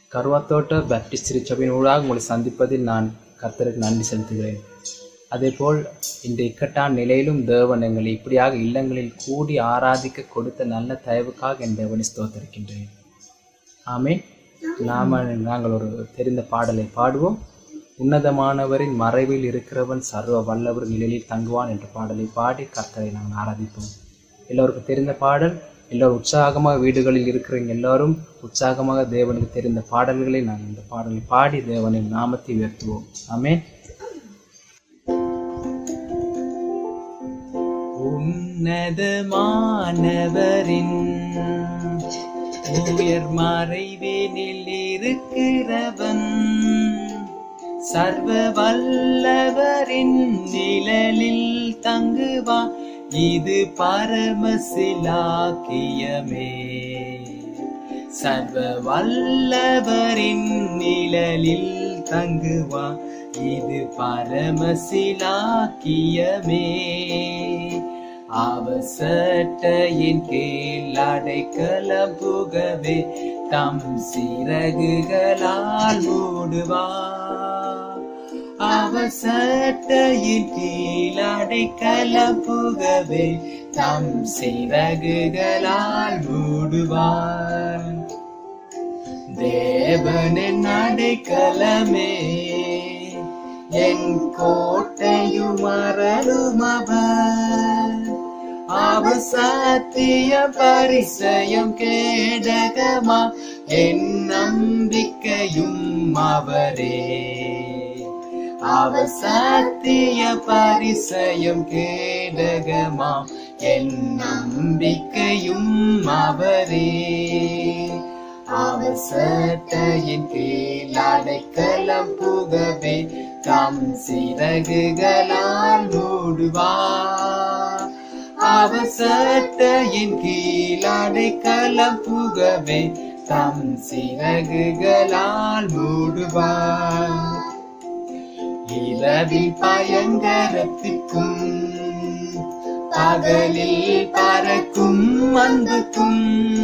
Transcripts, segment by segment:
கருவாத்தோட்ட Baptist திருச்சபையின் ஊடாக உங்களை சந்திப்பதில் நான் கர்த்தருக்கு நன்றி செலுத்துகிறேன் அதேபோல் இந்த இக்கட்டான நிலையிலும் தேவன் எங்களை இப்படியாக இல்லங்களில் கூடி ஆராதிக்க கொடுத்த நல்ல தயவுக்காக என் தேவனை ஸ்தோத்தரிக்கின்றேன் ஆமே நாம நாங்கள் ஒரு தெரிந்த பாடலை பாடுவோம் உன்னதமானவரின் மறைவில் இருக்கிறவன் சர்வ வல்லவர் நிழலில் தங்குவான் என்ற பாடலை பாடி கர்த்தரை நாங்கள் ஆராதிப்போம் எல்லோருக்கும் தெரிந்த பாடல் எல்லோரும் உற்சாகமாக வீடுகளில் இருக்கிறவங்க எல்லாரும் உற்சாகமாக தேவனுக்கு தெரிந்த பாடல்களை நாங்கள் இந்த பாடலை பாடி தேவனின் நாமத்தை உயர்த்துவோம் ஆமென் உன்னதமானவரின் உயர் மறைவேனில் இருக்கிறவன் சர்வ வல்லவரின் நிழலில் தங்குவா இது பரமசிலாக்கியமே சர்வ வல்லவரின் நிழலில் தங்குவா இது பரமசிலாக்கியமே அவசட்டையின் கீழ் அடைக்கலம் புகவே தம் சிறகுகளால் மூடுவா அவசட்டையின் கீழ் அடைக்கலம் புகவே தம் சிறகுகளால் மூடுவார் தேவனின் அடைக்கலமே என் கோட்டையும் அறலும் அவர் அவசாத்திய பரிசயம் கேடகமா என் நம்பிக்கையும் அவரே அவசாத்திய பரிசயம் கேடகமாம் என் நம்பிக்கையும் அவரே அவசட்டையின் கீழ் அடைக்கலம் புகவே தம் சிறகுகளால் மூடுவார் அவசட்டையின் கீழ் அடைக்கலம் புகவே தம் சிறகுகளால் மூடுவார் இரவில் பயங்கரத்திற்கும் பகலில் பறக்கும் அன்புக்கும்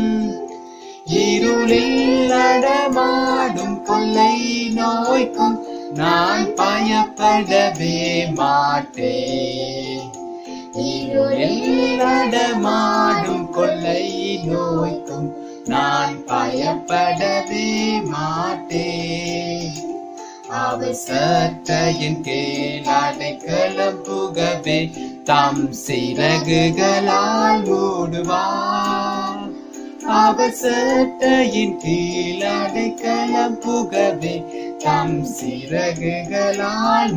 இருளில் நடமாடும் கொள்ளை நோய்க்கும் நான் பயப்படவே மாட்டேன் இருளில் நடமாடும் கொள்ளை நோய்க்கும் நான் பயப்படவே மாட்டேன் அவசட்டையின் கீழ் அடைக்கலம் புகவே தம் சிறகுகளால் மூடுவார் அவசட்டையின் கீழ் அடைக்கலம் புகவே தம் சிறகுகளால்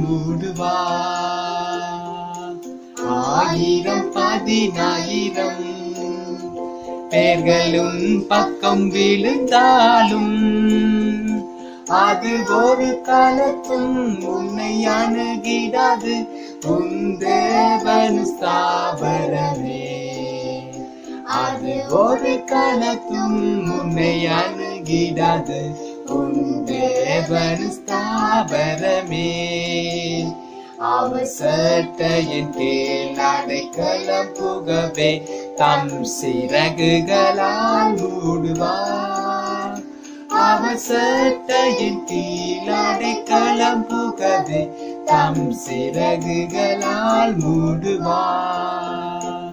மூடுவார் ஆயிரம் பதினாயிரம் பேர்களும் பக்கம் விழுந்தாலும் அது ஒரு காலத்தும் உன்னை அணுகிடாது உன் தேவன் ஸ்தாபரமே அது ஒரு காலத்தும் உன்னை அணுகிடாது உன் தேவன் ஸ்தாபரமே அவசட்டையின் கீழ் அடைக்கலம் புகவே தம் சிறகுகளால் மூடுவார் அவசட்டையின் கீழ் அடைக்கலம் புகவே தம் சிறகுகளால் மூடுவார்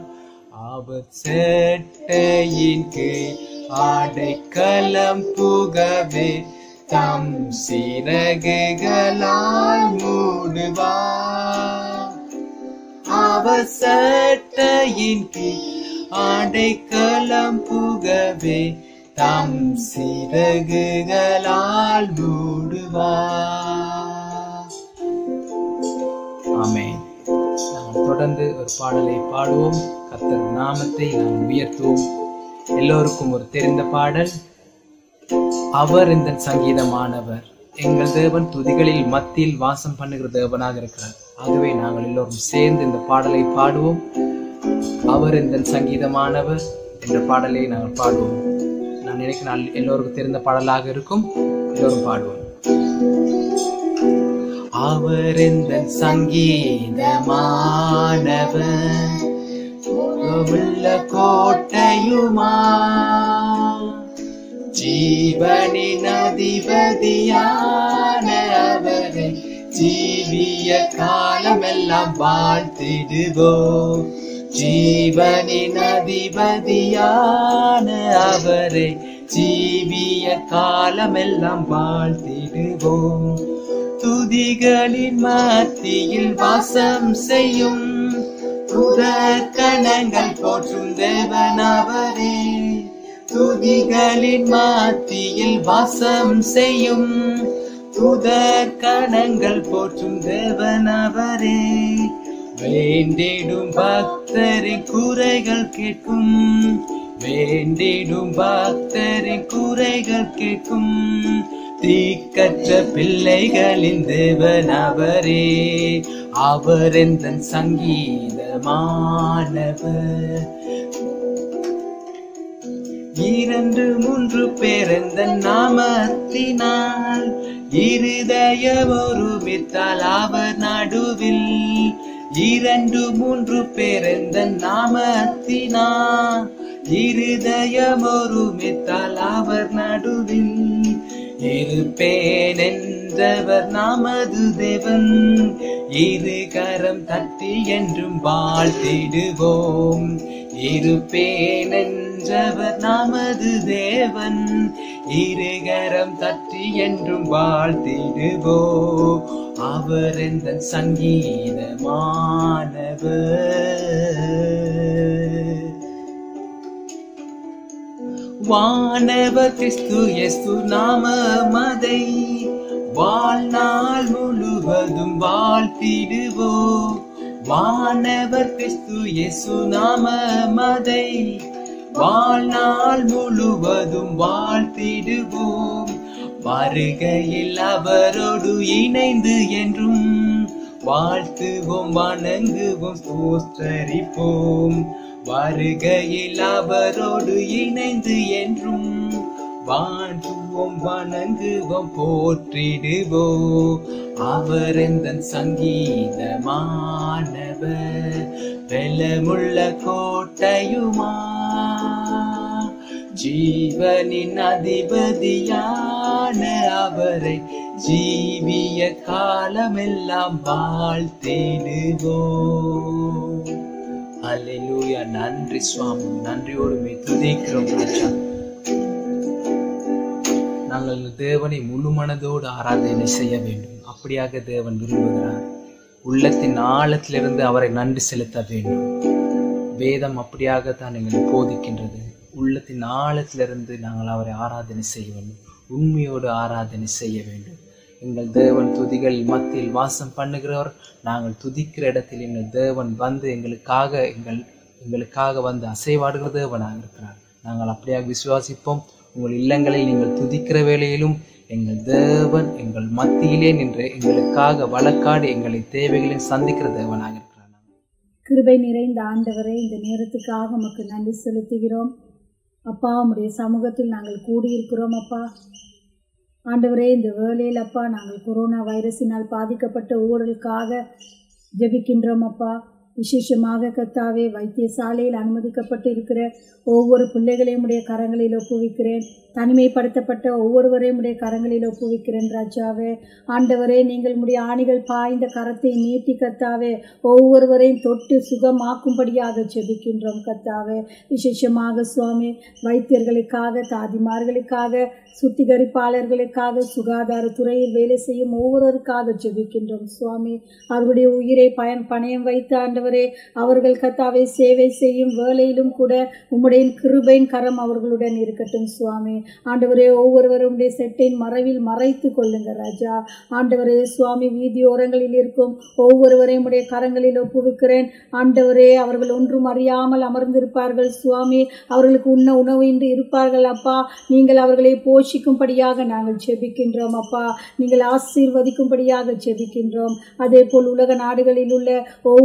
அவசட்டையின் கீழ் அடைக்கலம் புகவே தம் சிறகுகளால் மூடுவார் அவசட்டையின் கீழ் அடைக்கலம் புகவே தம் சிறகுகளால் மூடுவார் ஆமென் நாம் தொடர்ந்து ஒரு பாடலை பாடுவோம் கர்த்தர் நாமத்தை நாம் உயர்த்துவோம் எல்லோருக்கும் ஒரு தெரிந்த பாடல் அவர் இந்த சங்கீதமானவர் எங்கள் தேவன் துதிகளில் மத்தியில் வாசம் பண்ணுகிற தேவனாக இருக்கிறார் ஆகவே நாங்கள் எல்லோரும் சேர்ந்து இந்த பாடலை பாடுவோம் அவர் இந்த சங்கீதமானவர் என்ற பாடலை நாங்கள் பாடுவோம் நான் நினைக்கிறேன் எல்லோருக்கும் தெரிந்த பாடலாக இருக்கும் எல்லோரும் பாடுவோம் அவர் இந்த சங்கீதமானவர் உள்ள கோட்டையுமா ஜீவனின் அதிபதியான அவரை ஜீவிய காலமெல்லாம் வாழ்த்திடுவோம் ஜீவனின் அதிபதியான அவரை ஜீவிய காலமெல்லாம் வாழ்த்திடுவோம் துதிகளின் மத்தியில் வாசம் செய்யும் புறக்கணங்கள் போற்றும் தேவன் அவரே துதிகளின் மத்தியில் வாசம் செய்யும் துதற்கணங்கள் போற்றும் தேவன் அவரே வேண்டிடும் பக்தரின் குறைகள் கேட்கும் வேண்டிடும் பக்தரின் குறைகள் கேட்கும் தீக்கற்ற பிள்ளைகளின் தேவன் அவரே அவர் எந்த சங்கீதமானவர் இரண்டு மூன்று பேர் எந்த நாமத்தினால் இருதயம் ஒருமித்தால் அவர் நடுவில் இரண்டு மூன்று பேர் எந்த நாமத்தினால் இருதயம் ஒருமித்தால் அவர் நடுவில் இருப்பேன் என்றவர் நமது தேவன் இரு கரம் தட்டி என்றும் வாழ்த்திடுவோம் இருப்பேன் என்றவர் நமது தேவன் இருகரம் தட்டி என்றும் வாழ்த்திடுவோ அவர் எந்த சங்கீதமானவர் வானவர் கிறிஸ்து எஸ்து நாம மதை வாழ்நாள் முழுவதும் வாழ்த்திடுவோ வானவர் கிறிஸ்து இயேசு நாம மதை வாழ்நாள் முழுவதும் வாழ்த்திடுவோம் வருகையில் அவரோடு இணைந்து என்றும் வாழ்த்துவோம் வணங்குவோம் ஸ்தோத்தரிப்போம் வருகையில் அவரோடு இணைந்து என்றும் வாழ்த்துவோம் வணங்குவோம் போற்றிடுவோம் அவர் எந்த சங்கீதமானவர் வெள்ளமுள்ள கோட்டையுமா ஜீவனின் அதிபதியான அவரை ஜீவிய காலமெல்லாம் வாழ்த்திடுவோம் அல்லேலூயா நன்றி சுவாமி நன்றியோடு மே துதிக்கிறோம் ராஜா நாங்கள் தேவனை முழு மனதோடு ஆராதனை செய்ய வேண்டும் அப்படியாக தேவன் விரும்புகிறார் உள்ளத்தின் ஆழத்திலிருந்து அவரை நன்றி செலுத்த வேண்டும் வேதம் அப்படியாகத்தான் எங்களை போதிக்கின்றது உள்ளத்தின் ஆழத்திலிருந்து நாங்கள் அவரை ஆராதனை செய்ய வேண்டும் உண்மையோடு ஆராதனை செய்ய வேண்டும் எங்கள் தேவன் துதிகள் மத்தியில் வாசம் பண்ணுகிறவர் நாங்கள் துதிக்கிற இடத்தில் எங்கள் தேவன் வந்து எங்களுக்காக எங்கள் எங்களுக்காக வந்து அசைவாடுகிற தேவனாக இருக்கிறார் நாங்கள் அப்படியாக விசுவாசிப்போம் உங்கள் இல்லங்களில் நீங்கள் துதிக்கிற வேளையிலும் எங்கள் தேவன் எங்கள் மத்தியிலே நின்று எங்களுக்காக வழக்காடி எங்களை தேவைகளையும் சந்திக்கிற தேவனாக இருக்கிறார் கிருபை நிறைந்த ஆண்டவரே இந்த நேரத்துக்காக உமக்கு நன்றி செலுத்துகிறோம் அப்பா உம்முடைய சமூகத்தில் நாங்கள் கூடியிருக்கிறோம் அப்பா ஆண்டவரே இந்த வேளையில் அப்பா நாங்கள் கொரோனா வைரஸினால் பாதிக்கப்பட்ட ஊழலுக்காக ஜெபிக்கின்றோம் அப்பா விசேஷமாக கத்தாவே வைத்தியசாலையில் அனுமதிக்கப்பட்டு இருக்கிற ஒவ்வொரு பிள்ளைகளையும் உடைய கரங்களில் ஒப்புவிக்கிறேன் தனிமைப்படுத்தப்பட்ட ஒவ்வொருவரையும் உடைய கரங்களில் ஒப்புவிக்கிறேன் ராஜாவே ஆண்டவரே நீங்கள் உடைய ஆணிகள் பாய்ந்த கரத்தை நீட்டி கத்தாவே ஒவ்வொருவரையும் தொட்டு சுகமாக்கும்படியாக ஜெபிக்கின்றோம் கத்தாவே விசேஷமாக சுவாமி வைத்தியர்களுக்காக தாதிமார்களுக்காக சுத்திகரிப்பாளர்களுக்காக சுகாதாரத்துறையில் வேலை செய்யும் ஒவ்வொருவருக்காக ஜெபிக்கின்றோம் சுவாமி அவர்களுடைய உயிரை பயன் பணயம் வைத்த ஆண்டவரே அவர்கள் கத்தாவை சேவை செய்யும் வேலையிலும் கூட உம்முடைய கிருபையின் கரம் அவர்களுடன் இருக்கட்டும் சுவாமி ஆண்டவரே ஒவ்வொருவரும் உடைய செட்டின் மறைவில் மறைத்து கொள்ளுங்க ராஜா ஆண்டவரே சுவாமி வீதியோரங்களில் இருக்கும் ஒவ்வொருவரையும் உடைய கரங்களில் ஒப்புவிக்கிறேன் ஆண்டவரே அவர்கள் ஒன்றும் அறியாமல் அமர்ந்திருப்பார்கள் சுவாமி அவர்களுக்கு உண்ண உணவு இன்றி இருப்பார்கள் அப்பா நீங்கள் அவர்களை போஷிக்கும்படியாக நாங்கள் ஜெபிக்கின்றோம் அப்பா நீங்கள் ஆசீர்வதிக்கும்படியாக ஜெபிக்கின்றோம் அதே போல் உலக நாடுகளில் உள்ள ஒவ்வொரு மக்கள்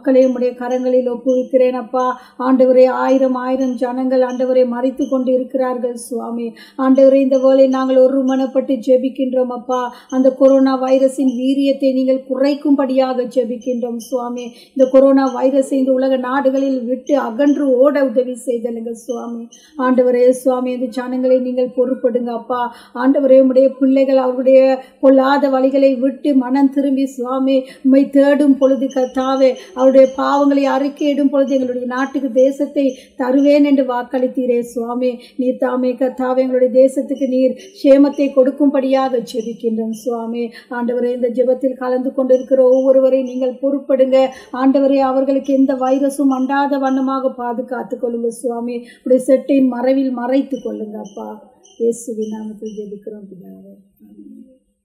மக்களை உடைய கரங்களில் ஒப்புவிக்கிறேன் அப்பா ஆண்டவரே ஆயிரம் ஆயிரம் ஜனங்கள் ஆண்டவரை மறைத்து கொண்டு இருக்கிறார்கள் சுவாமி ஆண்டவரே இந்த வேளை நாங்கள் ஒரு மனப்பட்டு ஜெபிக்கின்றோம் அப்பா அந்த கொரோனா வைரஸின் வீரியத்தை நீங்கள் குறைக்கும்படியாக ஜெபிக்கின்றோம் சுவாமி இந்த கொரோனா வைரஸை இந்த உலக நாடுகளில் விட்டு அகன்று ஓட உதவி செய்தலுங்க சுவாமி ஆண்டவரே சுவாமி இந்த ஜனங்களை நீங்கள் பொறுப்படுங்க அப்பா ஆண்டவரே உம்முடைய பிள்ளைகள் அவருடைய பொல்லாத வழிகளை விட்டு மனம் திரும்பி சுவாமி உம்மை தேடும் பொழுது கத்தாவே அவருடைய பாவங்களை அறிக்கையிடும் பொழுது எங்களுடைய நாட்டுக்கு தேசத்தை தருவேன் என்று வாக்களித்தீரே சுவாமி நீர் தாமே கத்தாவே எங்களுடைய தேசத்துக்கு நீர் சேமத்தை கொடுக்கும்படியாக ஜெபிக்கின்றோம் சுவாமி ஆண்டவரே இந்த ஜெபத்தில் கலந்து கொண்டிருக்கிற ஒவ்வொருவரையும் நீங்கள் பொறுப்படுங்க ஆண்டவரே அவர்களுக்கு எந்த வைரஸும் அண்டாத வண்ணமாக பாதுகாத்துக் கொள்ளுங்க சுவாமி உடைய செட்டின் மறைவில் மறைத்து கொள்ளுங்க அப்பா இயேசுவின் நாமத்தில் ஜெபிக்கிறோம் பிதாவே ஆமென்.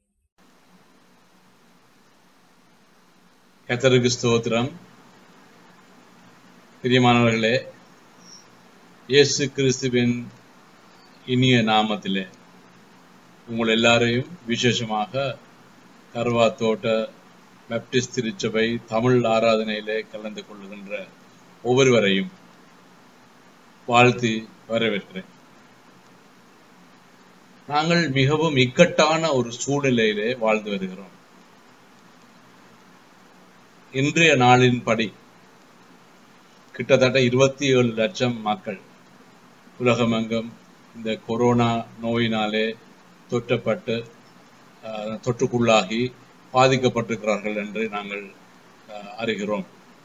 கத்தருக்கு ஸ்தோத்திரம் பிரியமானவர்களே இயேசு கிறிஸ்துவின் இனிய நாமத்திலே உங்கள் எல்லாரையும் விசேஷமாக கருவா தோட்ட பேப்டிஸ்ட் திருச்சபை தமிழ் ஆராதனையிலே கலந்து கொள்ளுகின்ற ஒவ்வொருவரையும் வாழ்த்தி வரவேற்கிறேன் நாங்கள் மிகவும் இக்கட்டான ஒரு சூழ்நிலையிலே வாழ்ந்து வருகிறோம் இன்றைய நாளின்படி கிட்டத்தட்ட இருபத்தி ஏழு லட்சம் மக்கள் உலகமெங்கும் இந்த கொரோனா நோயினாலே தொற்றப்பட்டு அஹ், தொற்றுக்குள்ளாகி பாதிக்கப்பட்டிருக்கிறார்கள் என்று நாங்கள் அஹ், அறிகிறோம்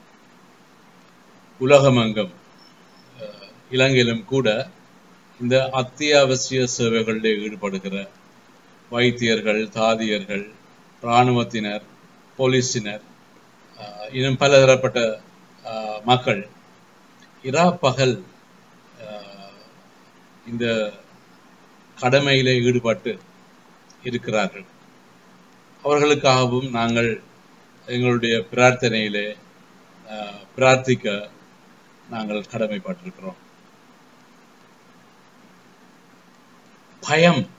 உலகமெங்கும் அஹ், இலங்கையிலும் கூட இந்த அத்தியாவசிய சேவைகளில் ஈடுபடுகிற வைத்தியர்கள் தாதியர்கள் இராணுவத்தினர் போலீசினர் ஆஹ் இன்னும் பலதரப்பட்ட ஆஹ் மக்கள் இரா பகல் ஆஹ் இந்த கடமையிலே ஈடுபட்டு இருக்கிறார்கள் அவர்களுக்காகவும் நாங்கள் எங்களுடைய பிரார்த்தனையிலே ஆஹ் பிரார்த்திக்க நாங்கள் கடமைப்பட்டிருக்கிறோம் பயம்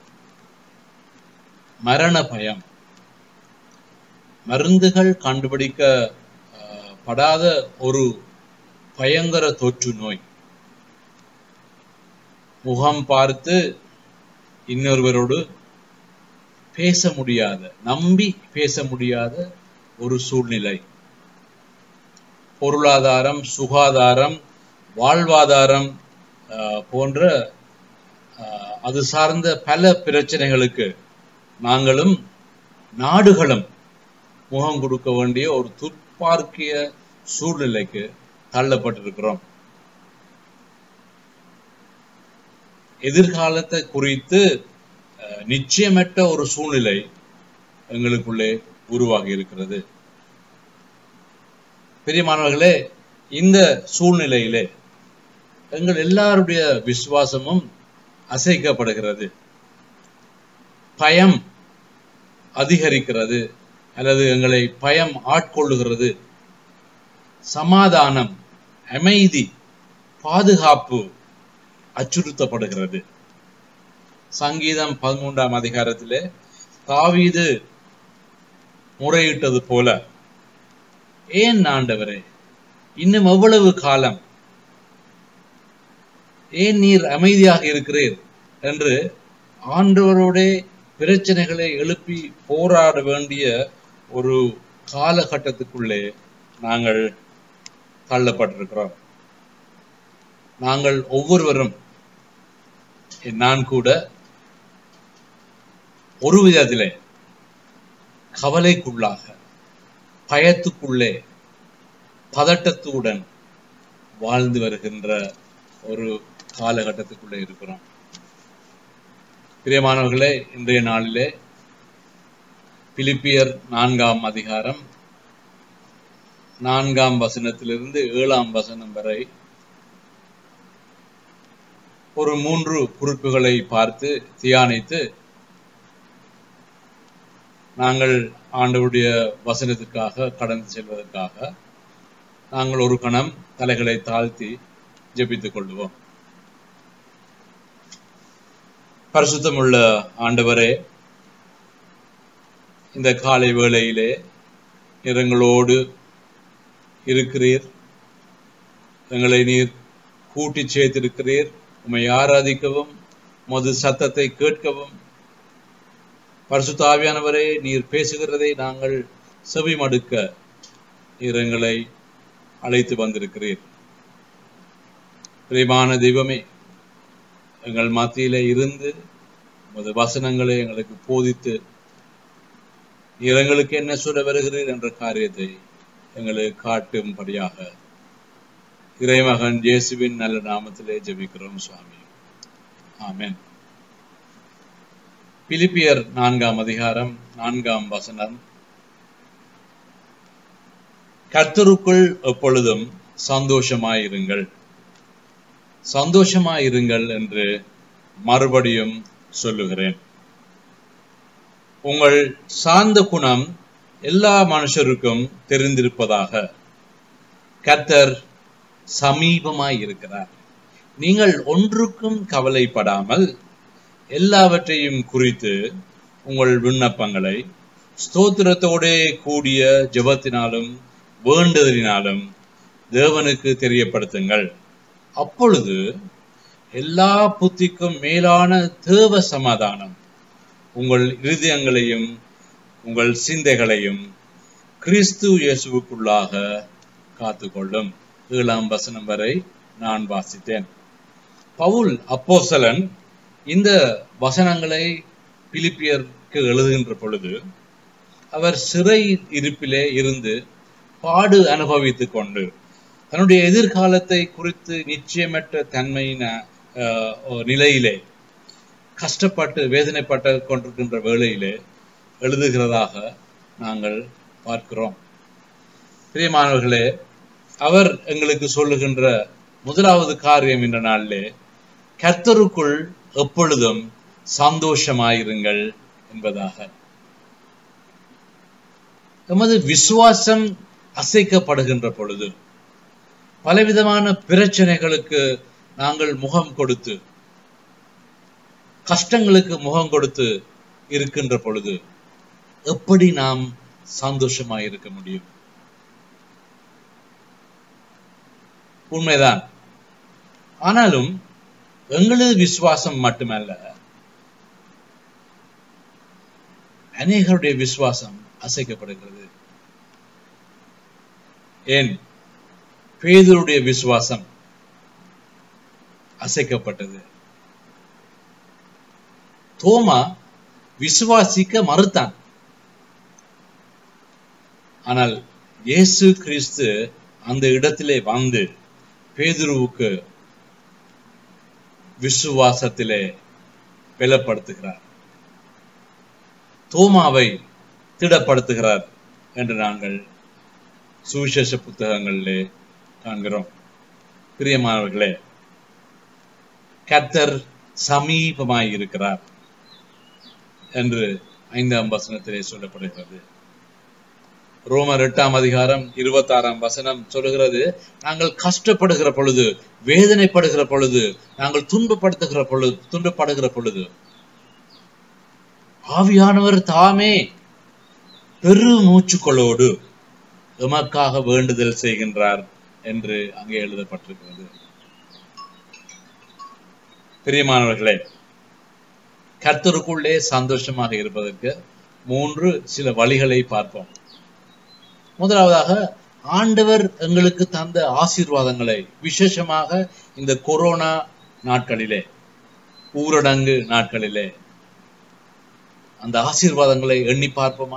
மரண பயம் மருந்துகள் கண்டுபிடிக்க ஆஹ், படாத ஒரு பயங்கர தொற்று நோய் முகம் பார்த்து இன்னொருவரோடு பேச முடியாத நம்பி பேச முடியாத ஒரு சூழ்நிலை பொருளாதாரம் சுகாதாரம் வாழ்வாதாரம் ஆஹ், போன்ற ஆஹ், அது சார்ந்த பல பிரச்சனைகளுக்கு நாங்களும் நாடுகளும் முகம் கொடுக்க வேண்டிய ஒரு துர்ப்பார்க்கிய சூழ்நிலைக்கு தள்ளப்பட்டிருக்கிறோம் எதிர்காலத்தை குறித்து அஹ், நிச்சயமற்ற ஒரு சூழ்நிலை எங்களுக்குள்ளே உருவாகி இருக்கிறது பெரியமானவர்களே இந்த சூழ்நிலையிலே எங்கள் எல்லாருடைய விசுவாசமும் அசைக்கப்படுகிறது பயம் அதிகரிக்கிறது அல்லது எங்களை பயம் ஆட்கொள்ளுகிறது சமாதானம் அமைதி பாதுகாப்பு அச்சுறுத்தப்படுகிறது சங்கீதம் பதிமூன்றாம் அதிகாரத்திலே தாவீது முறையிட்டது போல ஏன் ஆண்டவரே இன்னும் எவ்வளவு காலம் ஏன் நீர் அமைதியாக இருக்கிறீர் என்று ஆண்டவரோடே பிரச்சனைகளை எழுப்பி போராட வேண்டிய ஒரு காலகட்டத்துக்குள்ளே நாங்கள் தள்ளப்பட்டிருக்கிறோம் நாங்கள் ஒவ்வொருவரும் நான் கூட ஒரு விதத்திலே கவலைக்குள்ளாக பயத்துக்குள்ளே பதட்டத்துடன் வாழ்ந்து வருகின்ற ஒரு காலகட்டத்துக்குள்ளே இருக்கிறோம் பிரியமானவர்களே இன்றைய நாளிலே பிலிப்பியர் நான்காம் அதிகாரம் நான்காம் வசனத்திலிருந்து ஏழாம் வசனம் வரை ஒரு மூன்று குறிப்புகளை பார்த்து தியானித்து நாங்கள் ஆண்டவருடைய வசனத்துக்காக கடந்து செல்வதற்காக நாங்கள் ஒரு கணம் தலைகளை தாழ்த்தி ஜெபித்துக் கொள்வோம் பரிசுத்தமுள்ள ஆண்டவரே இந்த காலை வேளையிலே நிறங்களோடு இருக்கிறீர் எங்களை நீர் கூட்டி சேர்த்திருக்கிறீர் உம்மை ஆராதிக்கவும் மது சத்தத்தை கேட்கவும் பரிசுத்த ஆவியானவரே நீர் பேசுகிறதை நாங்கள் செவி மடுக்க நீர் எங்களை அழைத்து வந்திருக்கிறீர் பிரியமான தெய்வமே எங்கள் மத்தியிலே இருந்து உமது வசனங்களை எங்களுக்கு போதித்து நீர் எங்களுக்கு என்ன சொல்ல வருகிறீர் என்ற காரியத்தை எங்களுக்கு காட்டும்படியாக இறைமகன் இயேசுவின் நல்ல நாமத்திலே ஜெபிக்கிறோம் சுவாமி ஆமென் பிலிப்பியர் நான்காம் அதிகாரம் நான்காம் வசனம் கர்த்தருக்குள் எப்பொழுதும் சந்தோஷமாயிருங்கள் சந்தோஷமாயிருங்கள் என்று மறுபடியும் சொல்லுகிறேன் உங்கள் சார்ந்த குணம் எல்லா மனுஷருக்கும் தெரிந்திருப்பதாக கர்த்தர் சமீபமாய் இருக்கிறார் நீங்கள் ஒன்றுக்கும் கவலைப்படாமல் எல்லாவற்றையும் குறித்து உங்கள் விண்ணப்பங்களை ஸ்தோத்திரத்தோடே கூடிய ஜெபத்தினாலும் வேண்டுதலினாலும் தேவனுக்கு தெரியப்படுத்துங்கள் அப்பொழுது எல்லா புத்திக்கும் மேலான தேவ சமாதானம் உங்கள் இருதயங்களையும் உங்கள் சிந்தைகளையும் கிறிஸ்து இயேசுவுக்குள்ளாக காத்துக்கொள்ளும் ஏழாம் வசனம் வரை நான் வாசித்தேன் பவுல் அப்போசலன் இந்த வசனங்களை பிலிப்பியருக்கு எழுதுகின்ற பொழுது அவர் சிறை இருப்பிலே இருந்து பாடு அனுபவித்துக் கொண்டு தன்னுடைய எதிர்காலத்தை குறித்து நிச்சயமற்ற தன்மையின அஹ், நிலையிலே கஷ்டப்பட்டு வேதனைப்பட்டு கொண்டிருக்கின்ற வேளையிலே எழுதுகிறதாக நாங்கள் பார்க்கிறோம் பிரியமானவர்களே அவர் எங்களுக்கு சொல்லுகின்ற முதலாவது காரியம் என்ற நாளிலே கர்த்தருக்குள் எப்பொழுதும் சந்தோஷமாயிருங்கள் என்பதாக எமது விசுவாசம் அசைக்கப்படுகின்ற பொழுது பலவிதமான பிரச்சனைகளுக்கு நாங்கள் முகம் கொடுத்து கஷ்டங்களுக்கு முகம் கொடுத்து இருக்கின்ற பொழுது எப்படி நாம் சந்தோஷமாய் இருக்க முடியும் உண்மைதான் ஆனாலும் எங்களது விசுவாசம் மட்டுமல்ல அநேகருடைய விசுவாசம் அசைக்கப்படுகிறது ஏன் பேதருடைய விசுவாசம் அசைக்கப்பட்டது தோமா விசுவாசிக்க மறுத்தான் ஆனால் இயேசு கிறிஸ்து அந்த இடத்திலே வந்து பேதுருவுக்கு விசுவாசத்திலே பலப்படுத்துகிறார் தோமாவை திடப்படுத்துகிறார் என்று நாங்கள் சுவிசேஷ புத்தகங்களிலே காண்கிறோம் பிரியமானவர்களே கர்த்தர் சமீபமாய் இருக்கிறார் என்று ஐந்தாம் வசனத்திலே சொல்லப்படுகிறது ரோமர் எட்டாம் அதிகாரம் இருபத்தாறாம் வசனம் சொல்லுகிறது நாங்கள் கஷ்டப்படுகிற பொழுது வேதனைப்படுகிற பொழுது நாங்கள் துன்பப்படுத்துகிற பொழுது துன்பப்படுகிற பொழுது ஆவியானவர் தாமே பெரு மூச்சுக்களோடு எமக்காக வேண்டுதல் செய்கின்றார் என்று அங்கே எழுதப்பட்டிருக்கிறது பிரியமானவர்களே கர்த்தருக்குள்ளே சந்தோஷமாக இருப்பதற்கு மூன்று சில வழிகளை பார்ப்போம் முதலாவதாக ஆண்டவர் எங்களுக்கு தந்த ஆசீர்வாதங்களை விசேஷமாக இந்த கொரோனா நாட்களிலே ஊரடங்கு நாட்களிலே அந்த ஆசீர்வாதங்களை எண்ணி பார்ப்போமா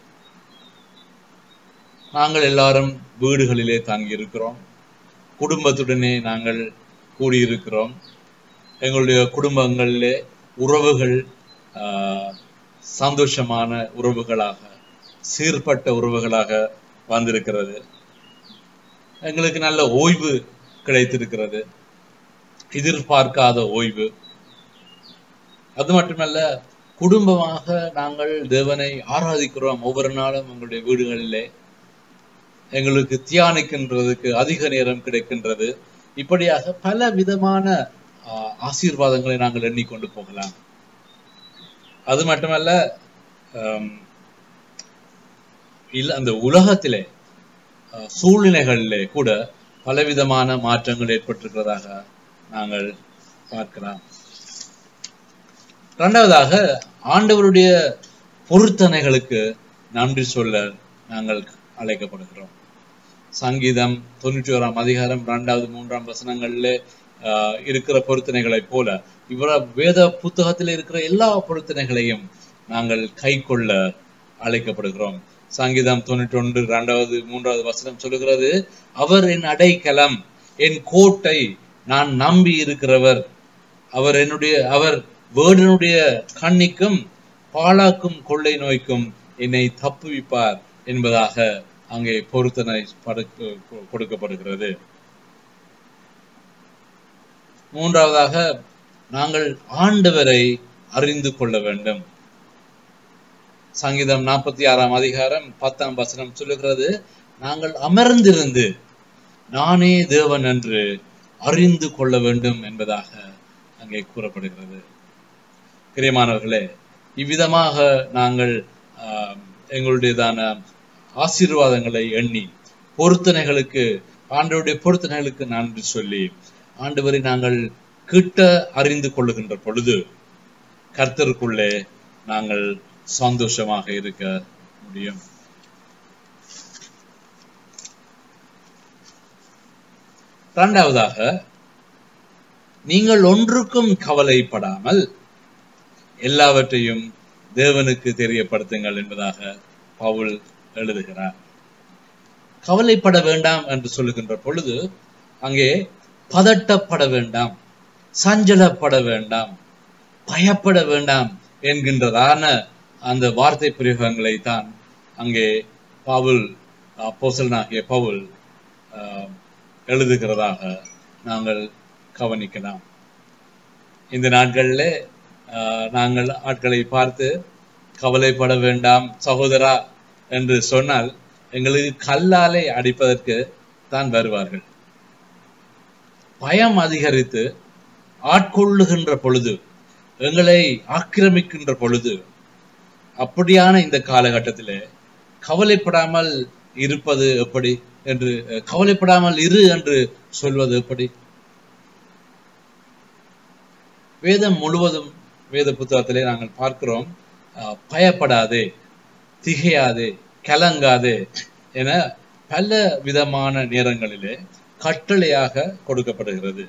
நாங்கள் எல்லாரும் வீடுகளிலே தங்கி இருக்கிறோம் குடும்பத்துடனே நாங்கள் கூடியிருக்கிறோம் எங்களுடைய குடும்பங்களிலே உறவுகள் ஆஹ், சந்தோஷமான உறவுகளாக சீர்பட்ட உறவுகளாக வந்திருக்கிறது எங்களுக்கு நல்ல ஓய்வு கிடைத்திருக்கிறது எதிர்பார்க்காத ஓய்வு அது மட்டுமல்ல குடும்பமாக நாங்கள் தேவனை ஆராதிக்கிறோம் ஒவ்வொரு நாளும் எங்களுடைய வீடுகளிலே எங்களுக்கு தியானிக்கின்றதுக்கு அதிக நேரம் கிடைக்கின்றது இப்படியாக பல விதமான ஆஹ், ஆசீர்வாதங்களை நாங்கள் எண்ணிக்கொண்டு போகலாம் அது மட்டுமல்ல ஆம், இல்ல அந்த உலகத்திலே அஹ், சூழ்நிலைகளிலே கூட பலவிதமான மாற்றங்கள் ஏற்பட்டிருக்கிறதாக நாங்கள் பார்க்கலாம் இரண்டாவதாக ஆண்டவருடைய பொருத்தனைகளுக்கு நன்றி சொல்ல நாங்கள் அழைக்கப்படுகிறோம் சங்கீதம் தொண்ணூற்றி ஓராம் அதிகாரம் இரண்டாவது மூன்றாம் வசனங்கள்ல ஆஹ், இருக்கிற பொருத்தனைகளைப் போல இவர வேத புத்தகத்தில் இருக்கிற எல்லா பொருத்தனைகளையும் நாங்கள் கை கொள்ள அழைக்கப்படுகிறோம் சங்கீதம் தொண்ணூற்றி ஒன்று இரண்டாவது மூன்றாவது வசனம் சொல்லுகிறது அவர் என் அடைக்கலம் என் கோட்டை நான் நம்பி இருக்கிறவர் அவர் என்னுடைய அவர் வேடனுடைய கண்ணிக்கும் பாழாக்கும் கொள்ளை நோய்க்கும் என்னை தப்புவிப்பார் என்பதாக அங்கே பொருத்தனை படுக்க- கொடுக்கப்படுகிறது மூன்றாவதாக நாங்கள் ஆண்டவரை அறிந்து கொள்ள வேண்டும் சங்கீதம் நாற்பத்தி ஆறாம் அதிகாரம் பத்தாம் வசனம் சொல்லுகிறது நாங்கள் அமர்ந்திருந்து நானே தேவன் என்று அறிந்து கொள்ள வேண்டும் என்பதாக அங்கே கூறப்படுகிறது பிரியமானவர்களே இவ்விதமாக நாங்கள் ஆம், எங்களுடையதான ஆசீர்வாதங்களை எண்ணி பொருத்தனைகளுக்கு ஆண்டவருடைய பொருத்தனைகளுக்கு நன்றி சொல்லி ஆண்டவரை நாங்கள் கிட்ட அறிந்து கொள்ளுகின்ற பொழுது கர்த்தருக்குள்ளே நாங்கள் சந்தோஷமாக இருக்க முடியும் இரண்டாவதாக நீங்கள் ஒன்றுக்கும் கவலைப்படாமல் எல்லாவற்றையும் தேவனுக்கு தெரியப்படுத்துங்கள் என்பதாக பவுல் எழுதுகிறார் கவலைப்பட வேண்டாம் என்று சொல்லுகின்ற பொழுது அங்கே பதட்டப்பட வேண்டாம் சஞ்சலப்பட வேண்டாம் பயப்பட வேண்டாம் என்கின்றதான அந்த வார்த்தை பிரயோகங்களை தான் அங்கே பவுல் அப்போஸ்தலனாகிய பவுல் ஆஹ், எழுதுகிறதாக நாங்கள் கவனிக்கலாம் இந்த நாட்களில் ஆஹ், நாங்கள் ஆட்களை பார்த்து கவலைப்பட வேண்டாம் சகோதரா என்று சொன்னால் எங்களுக்கு கல்லாலே அடிப்பதற்கு தான் வருவார்கள் பயம் அதிகரித்து ஆட்கொள்ளுகின்ற பொழுது எங்களை ஆக்கிரமிக்கின்ற பொழுது அப்படியான இந்த காலகட்டத்திலே கவலைப்படாமல் இருப்பது எப்படி என்று அஹ், கவலைப்படாமல் இரு என்று சொல்வது எப்படி வேதம் முழுவதும் வேத புத்தகத்திலே நாங்கள் பார்க்கிறோம் அஹ், பயப்படாதே திகையாதே கலங்காதே என பல விதமான நேரங்களிலே கட்டளையாக கொடுக்கப்படுகிறது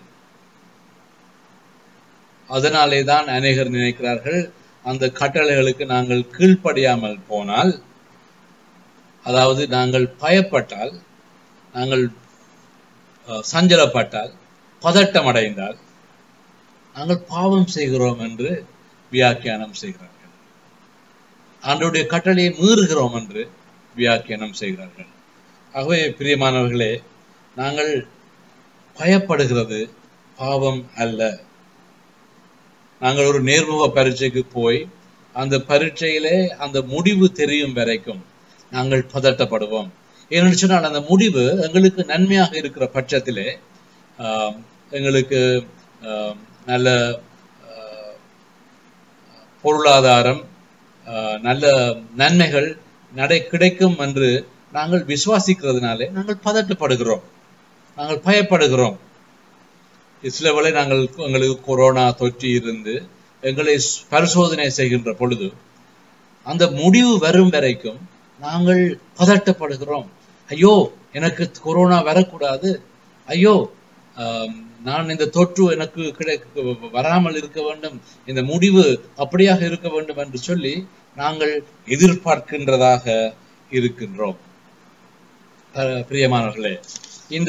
அதனாலே தான் அநேகர் நினைக்கிறார்கள் அந்த கட்டளைகளுக்கு நாங்கள் கீழ்ப்படியாமல் போனால் அதாவது நாங்கள் பயப்பட்டால் நாங்கள் அஹ், சஞ்சலப்பட்டால் பதட்டம் அடைந்தால் நாங்கள் பாவம் செய்கிறோம் என்று வியாக்கியானம் செய்கிறார்கள் ஆண்டவருடைய கட்டளையை மீறுகிறோம் என்று வியாக்கியானம் செய்கிறார்கள் ஆகவே பிரியமானவர்களே நாங்கள் பயப்படுகிறது பாவம் அல்ல நாங்கள் ஒரு நேர்முக பரீட்சைக்கு போய் அந்த பரீட்சையிலே அந்த முடிவு தெரியும் வரைக்கும் நாங்கள் பதட்டப்படுவோம் ஏன்னு சொன்னால் அந்த முடிவு எங்களுக்கு நன்மையாக இருக்கிற பட்சத்திலே ஆம், எங்களுக்கு ஆம், நல்ல ஆ, பொருளாதாரம் ஆ, நல்ல நன்மைகள் நடை கிடைக்கும் என்று நாங்கள் விசுவாசிக்கிறதுனாலே நாங்கள் பதட்டப்படுகிறோம் நாங்கள் பயப்படுகிறோம் சில வேளை நாங்கள் எங்களுக்கு கொரோனா தொற்றி இருந்து எங்களை பரிசோதனை செய்கின்ற பொழுது அந்த முடிவு வரும் வரைக்கும் நாங்கள் பதட்டப்படுகிறோம் ஐயோ எனக்கு கொரோனா வரக்கூடாது ஐயோ ஆம், நான் இந்த தொற்று எனக்கு கிடைக்க வராமல் இருக்க வேண்டும் இந்த முடிவு அப்படியாக இருக்க வேண்டும் என்று சொல்லி நாங்கள் எதிர்பார்க்கின்றதாக இருக்கின்றோம் அஹ், பிரியமானவர்களே இந்த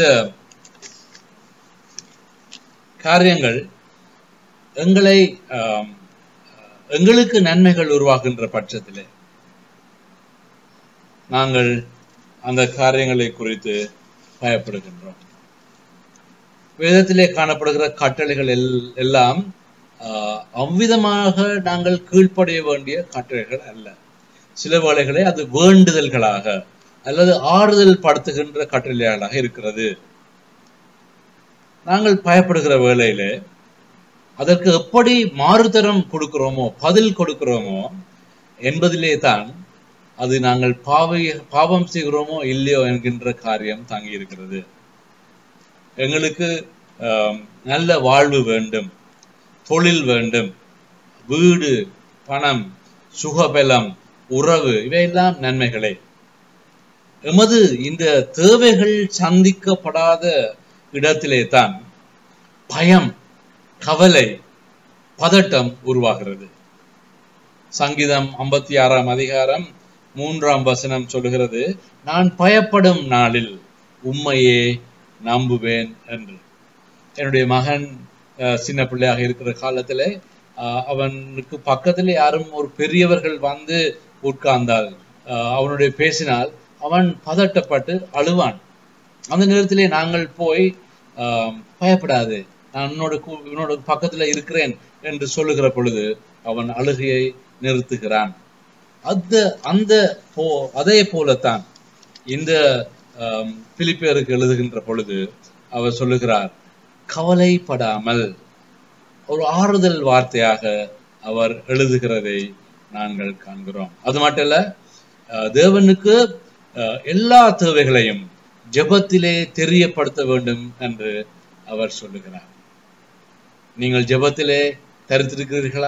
காரியங்கள் எங்களை ஆம், எங்களுக்கு நன்மைகள் உருவாகின்ற பட்சத்திலே நாங்கள் அந்த காரியங்களை குறித்து பயப்படுகின்றோம் வேதத்திலே காணப்படுகிற கட்டளைகள் எல்- எல்லாம் ஆஹ், அவ்விதமாக நாங்கள் கீழ்ப்படைய வேண்டிய கட்டளைகள் அல்ல சில வேளைகளே அது வேண்டுதல்களாக அல்லது ஆறுதல் படுத்துகின்ற கட்டளைகளாக இருக்கிறது நாங்கள் பயப்படுகிற வேளையிலே அதற்கு எப்படி மாறுதரம் கொடுக்கிறோமோ பதில் கொடுக்கிறோமோ என்பதிலே தான் அது நாங்கள் பாவை பாவம் செய்கிறோமோ இல்லையோ என்கின்ற காரியம் தங்கி இருக்கிறது எங்களுக்கு ஆம், நல்ல வாழ்வு வேண்டும் தொழில் வேண்டும் வீடு பணம் சுகபலம் உறவு இவையெல்லாம் நன்மைகளே எமது இந்த தேவைகள் சந்திக்கப்படாத இடத்திலே தான் பயம் கவலை பதட்டம் உருவாகிறது சங்கீதம் ஐம்பத்தி ஆறாம் அதிகாரம் மூன்றாம் வசனம் சொல்லுகிறது நான் பயப்படும் நாளில் உம்மையே நம்புவேன் என்று என்னுடைய மகன் அஹ், சின்ன பிள்ளையாக இருக்கிற காலத்திலே அஹ், அவனுக்கு பக்கத்தில் யாரும் ஒரு பெரியவர்கள் வந்து உட்கார்ந்தால் அஹ், அவனுடைய பேசினால் அவன் பதட்டப்பட்டு அழுவான் அந்த நேரத்திலே நாங்கள் போய் ஆஹ், பயப்படாது நான் உன்னோட கூ- உன்னோட பக்கத்துல இருக்கிறேன் என்று சொல்லுகிற பொழுது அவன் அழுகையை நிறுத்துகிறான் அந்த அந்த போ அதே போலத்தான் இந்த ஆம், பிலிப்பியருக்கு எழுதுகின்ற பொழுது அவர் சொல்லுகிறார் கவலைப்படாமல் ஒரு ஆறுதல் வார்த்தையாக அவர் எழுதுகிறதை நாங்கள் காண்கிறோம் அது மட்டும் இல்ல அஹ், தேவனுக்கு அஹ், எல்லா தேவைகளையும் ஜெபத்திலே தெரியப்படுத்த வேண்டும் என்று அவர் சொல்லுகிறார் நீங்கள் ஜெபத்திலே தரித்திருக்கிறீர்களா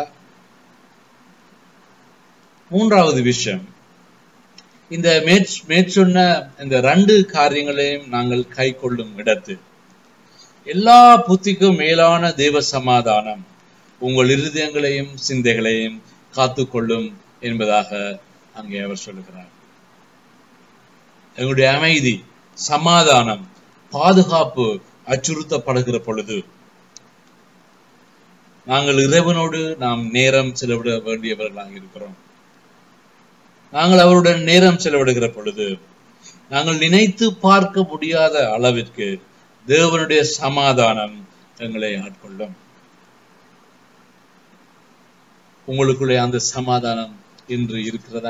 மூன்றாவது விஷயம் இந்த மேற் மேற்சொன்ன இந்த ரெண்டு காரியங்களையும் நாங்கள் கை கொள்ளும் இடத்து எல்லா புத்திக்கும் மேலான தேவ சமாதானம் உங்கள் இருதயங்களையும் சிந்தைகளையும் காத்துக்கொள்ளும் என்பதாக அங்கே அவர் சொல்லுகிறார் எங்களுடைய அமைதி சமாதானம் பாதுகாப்பு அச்சுறுத்தப்படுகிற பொழுது நாங்கள் இறைவனோடு நாம் நேரம் செலவிட வேண்டியவர்களாக இருக்கிறோம் நாங்கள் அவருடன் நேரம் செலவிடுகிற பொழுது நாங்கள் நினைத்து பார்க்க முடியாத அளவிற்கு தேவனுடைய சமாதானம் எங்களை ஆட்கொள்ளும் உங்களுக்குள்ளே அந்த சமாதானம் இன்று இருக்கிறதா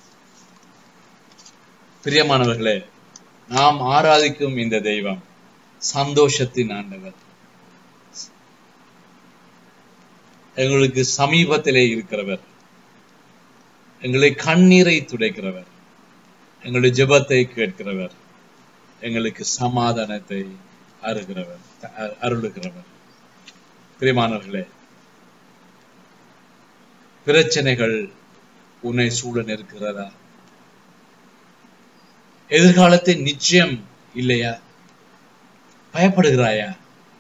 பிரியமானவர்களே நாம் ஆராதிக்கும் இந்த தெய்வம் சந்தோஷத்தின் ஆண்டவர் எங்களுக்கு சமீபத்திலே இருக்கிறவர் எங்களை கண்ணீரை துடைக்கிறவர் எங்களுடைய ஜெபத்தை கேட்கிறவர் எங்களுக்கு சமாதானத்தை அருகிறவர் அ- அருளுகிறவர் பிரியமானவர்களே பிரச்சனைகள் உன்னை சூழ நிற்கிறதா எதிர்காலத்தை நிச்சயம் இல்லையா பயப்படுகிறாயா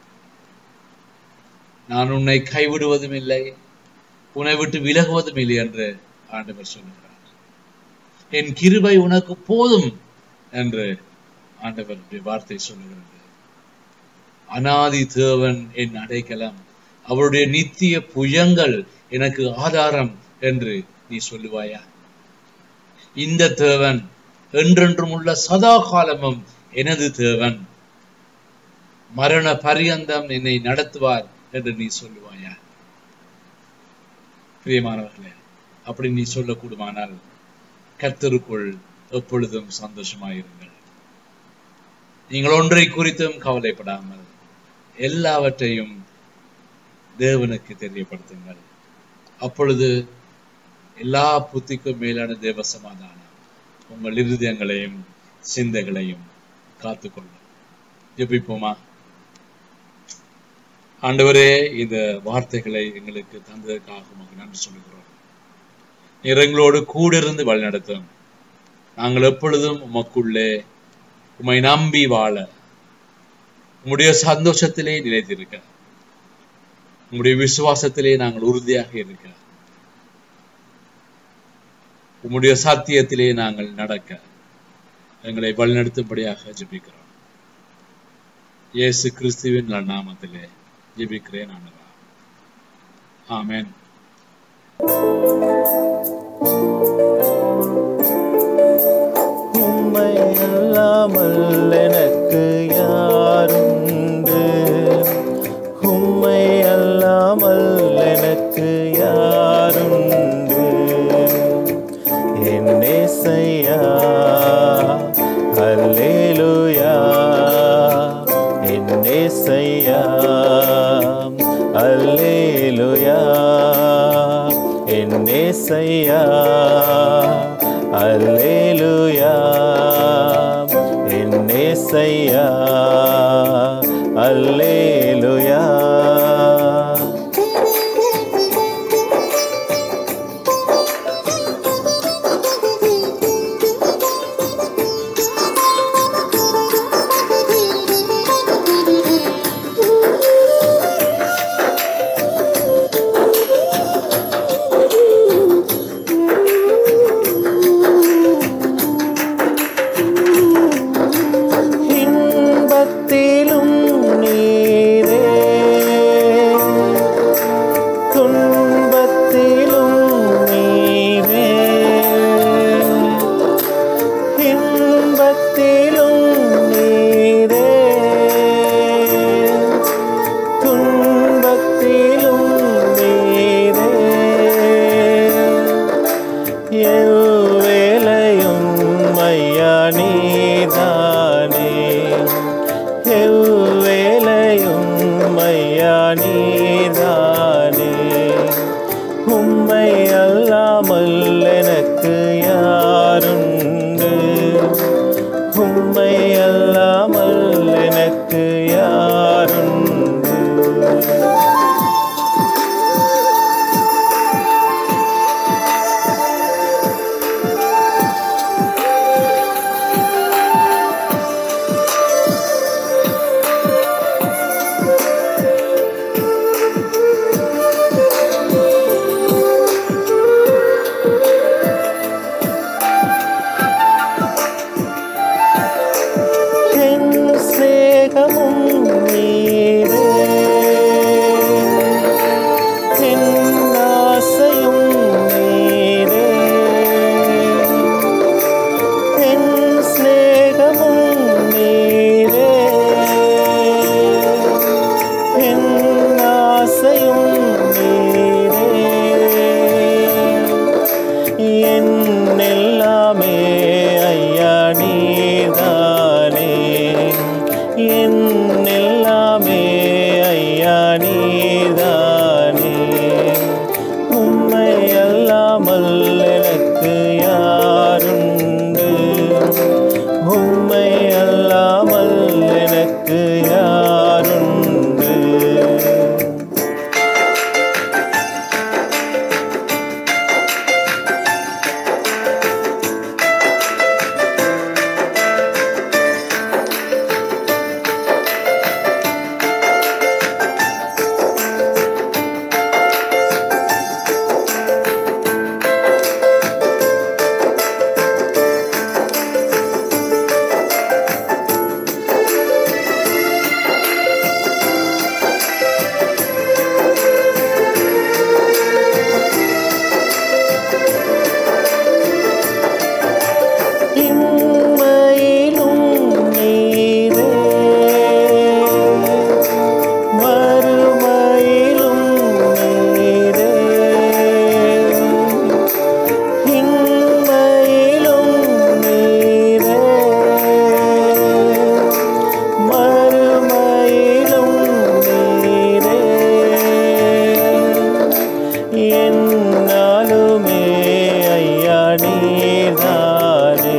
நான் உன்னை கைவிடுவதும் இல்லை உன்னை விட்டு விலகுவதும் இல்லை என்று ஆண்டவர் சொல்லுகிறார் என் கிருபை உனக்கு போதும் என்று ஆண்டவருடைய வார்த்தை சொல்லுகிறது அனாதி தேவன் என் அடைக்கலம் அவருடைய நித்திய புயங்கள் எனக்கு ஆதாரம் என்று நீ சொல்லுவாயா இந்த தேவன் என்றென்றும் உள்ள சதா காலமும் எனது தேவன் மரண பரியந்தம் என்னை நடத்துவார் என்று நீ சொல்லுவாயா பிரியமானவர்களே அப்படி நீ சொல்லக்கூடுமானால் கர்த்தருக்குள் எப்பொழுதும் சந்தோஷமாயிருங்கள் நீங்கள் ஒன்றை குறித்தும் கவலைப்படாமல் எல்லாவற்றையும் தேவனுக்கு தெரியப்படுத்துங்கள் அப்பொழுது எல்லா புத்திக்கும் மேலான தேவ சமாதானம் உங்கள் இருதயங்களையும் சிந்தைகளையும் காத்துக்கொள்ளும் ஜெபிப்போமா ஆண்டவரே இந்த வார்த்தைகளை எங்களுக்கு தந்ததற்காக உமக்கு நன்றி சொல்கிறோம் நீர் எங்களோடு கூட இருந்து வழிநடத்தும் நாங்கள் எப்பொழுதும் உமக்குள்ளே உம்மை நம்பி வாழ உம்முடைய சந்தோஷத்திலே நிலைத்திருக்க உம்முடைய விசுவாசத்திலே நாங்கள் உறுதியாக இருக்க உம்முடைய சத்தியத்திலே நாங்கள் நடக்க எங்களை வழிநடத்தும்படியாக ஜெபிக்கிறோம் இயேசு கிறிஸ்துவின் நல்ல நாமத்திலே ஜெபிக்கிறேன் ஆண்டவா ஆமென் உம்மை அல்லாமல் எனக்கு யாருண்டு உம்மை அல்லாமல் எனக்கு யாருண்டு என்னே செய்யா அல்லேலூயா என்னே செய்யா அல்லேலூயா என்னே செய்யா அல்லேலூயா என்னேசையா அல்லேலுயா இன்பத்திலும் நீரே துன்பத்திலும் நீரே இன்பத்திலும் நீரே துன்பத்திலும் நீரே எவ்வேளையும் ஐயா நீதானே எவ்வேளையும் ஐயா நீதானே உம்மை அல்லாமல் எனக்கு யாருண்டு உம்மை அல்லாமல் எனக்கு யாருண்டு என் சிநேகமும் நீரே என் ஆசையும் நீரே என் சிநேகமும் நீரே என் ஆசையும் நீரே என் எல்லாமே ஐயா நீதானே என் எல்லாமே ஐயா நீதானே உம்மை அல்லாமல் எனக்கு யாருண்டு உம்மை அல்லாமல் எனக்கு யாருண்டு இம்மையிலும் நீரே மறுமையிலும் நீரே இம்மையிலும் நீரே மறுமையிலும் நீரே என்னாலுமே ஐயா நீதானே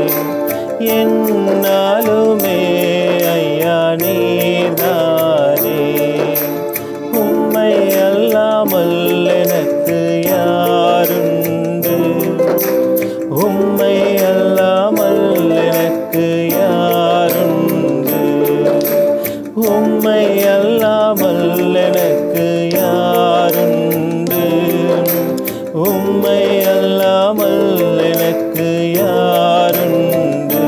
என்னாலுமே ஐயா நீதானே உம்மை அல்லாமல் எனக்கு யாருண்டு உம்மை அல்லாமல் எனக்கு யாருண்டு உம்மை அல்லாமல் எனக்கு யாருண்டு உம்மை அல்லாமல் எனக்கு யாருண்டு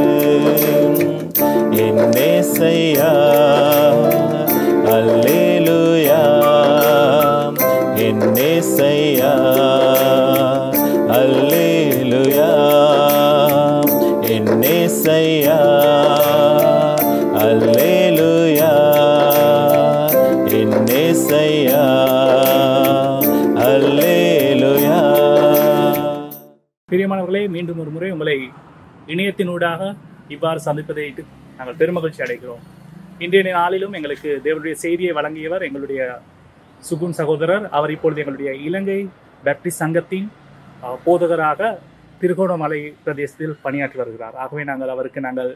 என்னே செய்யா அல்லேலுயா என்னே செய்யா அல்லேலுயா என்னே செய்யா அல்லேலுயா என்னே செய்யா அல்லேலுயா பிரியமானவர்களே மீண்டும் ஒரு முறை உங்களை இணையத்தினூடாக இவ்வாறு சந்திப்பதை இட்டு நாங்கள் பெருமகிழ்ச்சி அடைகிறோம் இன்றைய நாளிலும் எங்களுக்கு தேவனுடைய செய்தியை வழங்கியவர் எங்களுடைய சுகுன் சகோதரர் அவர் இப்பொழுது எங்களுடைய இலங்கை பேப்டிஸ்ட் சங்கத்தின் அஹ், போதகராக திருகோணமலை பிரதேசத்தில் பணியாற்றி வருகிறார் ஆகவே நாங்கள் அவருக்கு நாங்கள்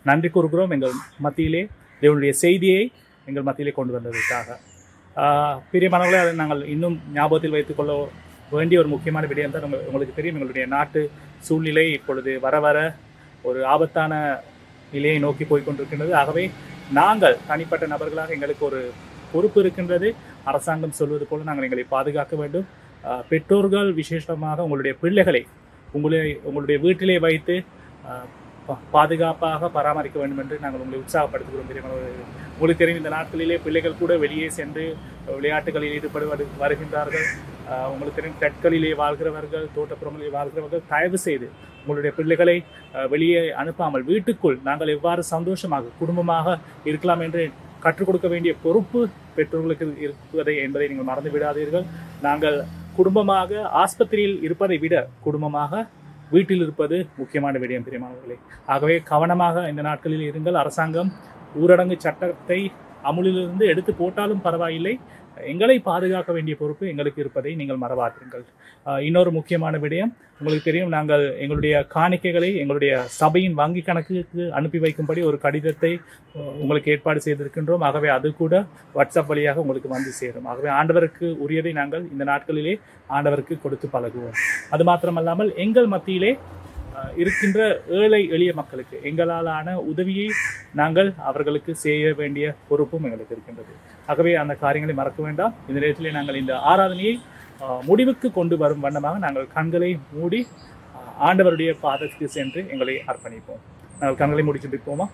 நன்றி கூறுகிறோம் எங்கள் மத்தியிலே தேவனுடைய செய்தியை எங்கள் மத்தியிலே கொண்டு வந்ததற்காக ஆஹ் பிரியமானவர்களே அதை நாங்கள் இன்னும் ஞாபகத்தில் வைத்துக்கொள்ள வேண்டிய ஒரு முக்கியமான விடயம் தான் உங்க- உங்களுக்கு தெரியும் எங்களுடைய நாட்டு சூழ்நிலை இப்பொழுது வர வர ஒரு ஆபத்தான நிலையை நோக்கி போய் கொண்டிருக்கின்றது ஆகவே நாங்கள் தனிப்பட்ட நபர்களாக எங்களுக்கு ஒரு பொறுப்பு இருக்கின்றது அரசாங்கம் சொல்வது போல நாங்கள் எங்களை பாதுகாக்க வேண்டும் ஆஹ் பெற்றோர்கள் விசேஷமாக உங்களுடைய பிள்ளைகளை உங்களை உங்களுடைய வீட்டிலே வைத்து ஆஹ் பா- பாதுகாப்பாக பராமரிக்க வேண்டும் என்று நாங்கள் உங்களை உற்சாகப்படுத்துகிறோம் பிரியமானவர்களே. உங்களுக்கு தெரியும் இந்த நாட்களிலே பிள்ளைகள் கூட வெளியே சென்று விளையாட்டுகளில் ஈடுபடுவது வருகின்றார்கள் ஆஹ் உங்களுக்கு தெரியும் தெற்களிலே வாழ்கிறவர்கள் தோட்டப்புறங்களிலே வாழ்கிறவர்கள் தயவு செய்து உங்களுடைய பிள்ளைகளை ஆஹ் வெளியே அனுப்பாமல் வீட்டுக்குள் நாங்கள் எவ்வாறு சந்தோஷமாக குடும்பமாக இருக்கலாம் என்று கற்றுக் கொடுக்க வேண்டிய பொறுப்பு பெற்றோர்களுக்கு இருப்பதை என்பதை நீங்கள் மறந்து விடாதீர்கள் நாங்கள் குடும்பமாக ஆஸ்பத்திரியில் இருப்பதை விட குடும்பமாக வீட்டில் இருப்பது முக்கியமான விடயம் பிரியமானவர்களே ஆகவே கவனமாக இந்த நாட்களில் இருங்கள் அரசாங்கம் ஊரடங்கு சட்டத்தை அமுலிலிருந்து எடுத்து போட்டாலும் பரவாயில்லை எங்களை பாதுகாக்க வேண்டிய பொறுப்பு எங்களுக்கு இருப்பதை நீங்கள் மறவாதீர்கள் ஆஹ் இன்னொரு முக்கியமான விடயம் உங்களுக்கு தெரியும் நாங்கள் எங்களுடைய காணிக்கைகளை எங்களுடைய சபையின் வங்கி கணக்குக்கு அனுப்பி வைக்கும்படி ஒரு கடிதத்தை ஆஹ் உங்களுக்கு ஏற்பாடு செய்திருக்கின்றோம் ஆகவே அது கூட வாட்ஸ்அப் வழியாக உங்களுக்கு வந்து சேரும் ஆகவே ஆண்டவருக்கு உரியதை நாங்கள் இந்த நாட்களிலே ஆண்டவருக்கு கொடுத்து பழகுவோம் அது மாத்திரமல்லாமல் எங்கள் மத்தியிலே ஆஹ் இருக்கின்ற ஏழை எளிய மக்களுக்கு எங்களாலான உதவியை நாங்கள் அவர்களுக்கு செய்ய வேண்டிய பொறுப்பும் எங்களுக்கு இருக்கின்றது ஆகவே அந்த காரியங்களை மறக்க வேண்டாம் இந்த நேரத்திலே நாங்கள் இந்த ஆராதனையை ஆஹ் முடிவுக்கு கொண்டு வரும் வண்ணமாக நாங்கள் கண்களை மூடி ஆஹ் ஆண்டவருடைய பாதத்துக்கு சென்று எங்களை அர்ப்பணிப்போம் நாங்கள் கண்களை மூடி சிந்திப்போமா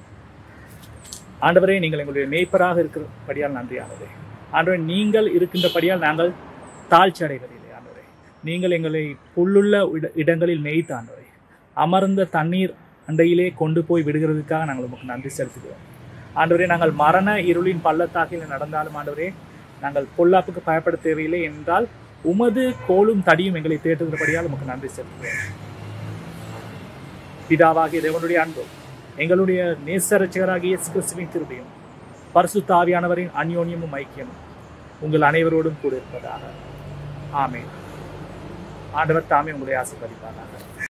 ஆண்டவரே நீங்கள் எங்களுடைய மேய்ப்பராக இருக்கிறபடியால் நன்றி ஆண்டவரே ஆண்டவரே நீங்கள் இருக்கின்றபடியால் நாங்கள் தாழ்ச்சி அடைவதில்லை ஆண்டவரே நீங்கள் எங்களை புல்லுள்ள இட- இடங்களில் மேய்த்த ஆண்டவரே அமர்ந்த தண்ணீர் அண்டையிலே கொண்டு போய் விடுகிறதுக்காக நாங்கள் உமக்கு நன்றி செலுத்துகிறோம் ஆண்டவரே நாங்கள் மரண இருளின் பள்ளத்தாக்கில் நடந்தாலும் ஆண்டவரே நாங்கள் பொல்லாப்புக்கு பயப்பட தேவையில்லை என்றால் உமது கோலும் தடியும் எங்களை தேற்றுகிறபடியால் உமக்கு நன்றி செலுத்துகிறோம் பிதாவாகிய தேவனுடைய அன்பும் எங்களுடைய நேசரட்சகராகிய இயேசு கிறிஸ்துவின் கிருபையும் பரிசுத்த ஆவியானவரின் அந்யோன்யமும் ஐக்கியமும் உங்கள் அனைவரோடும் கூட இருப்பதாக ஆமென் ஆண்டவர் தாமே உங்களை ஆசீர்வதிப்பாராக